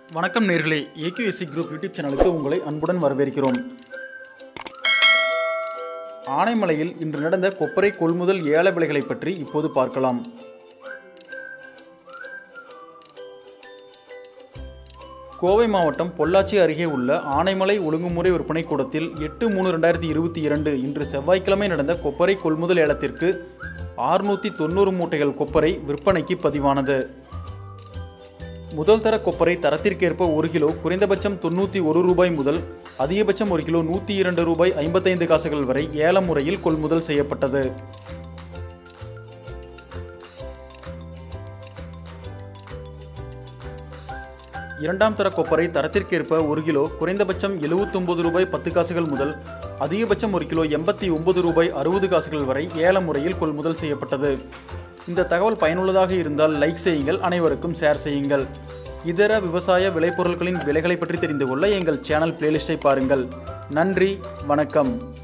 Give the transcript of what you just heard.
வணக்கம் நேர்களே AQSC group YouTube சேனலுக்கு உங்களை அன்புடன் வரவேற்கிறோம் ஆனைமலையில் இன்று நடந்த கொப்பரை கொள்முதல் ஏல விலைகளை பற்றி இப்போது பார்க்கலாம் கோவை மாவட்டம் பொள்ளாச்சி அருகே உள்ள ஆனைமலை ஒழுங்குமுறை விற்பனை கூடத்தில் எட்டு மூணு ரெண்டாயிரத்தி இருபத்தி இரண்டு இன்று செவ்வாய்க்கிழமை நடந்த கொப்பரை கொள்முதல் ஏலத்திற்கு ஆறுநூற்றி தொண்ணூறு மூட்டைகள் கொப்பரை விற்பனைக்கு பதிவானது முதல் தர கொப்பரை தரத்திற்கேற்ப ஒரு கிலோ குறைந்தபட்சம் தொண்ணூற்றி ஒரு ரூபாய் முதல் அதிகபட்சம் ஒரு கிலோ நூற்றி இரண்டு ரூபாய் ஐம்பத்தைந்து காசுகள் வரை ஏல முறையில் கொள்முதல் செய்யப்பட்டது இரண்டாம் தர கொப்பரை தரத்திற்கேற்ப ஒரு கிலோ குறைந்தபட்சம் எழுபத்தொம்பது ரூபாய் பத்து காசுகள் முதல் அதிகபட்சம் ஒரு கிலோ எண்பத்தி ஒன்பது ரூபாய் அறுபது காசுகள் வரை ஏல முறையில் கொள்முதல் செய்யப்பட்டது இந்த தகவல் பயனுள்ளதாக இருந்தால் லைக் செய்யுங்கள் அனைவருக்கும் ஷேர் செய்யுங்கள் இதர விவசாய விளைபொருட்களின் விலைகளை பற்றி தெரிந்து கொள்ள எங்கள் சேனல் பிளேலிஸ்ட்டை பாருங்கள் நன்றி வணக்கம்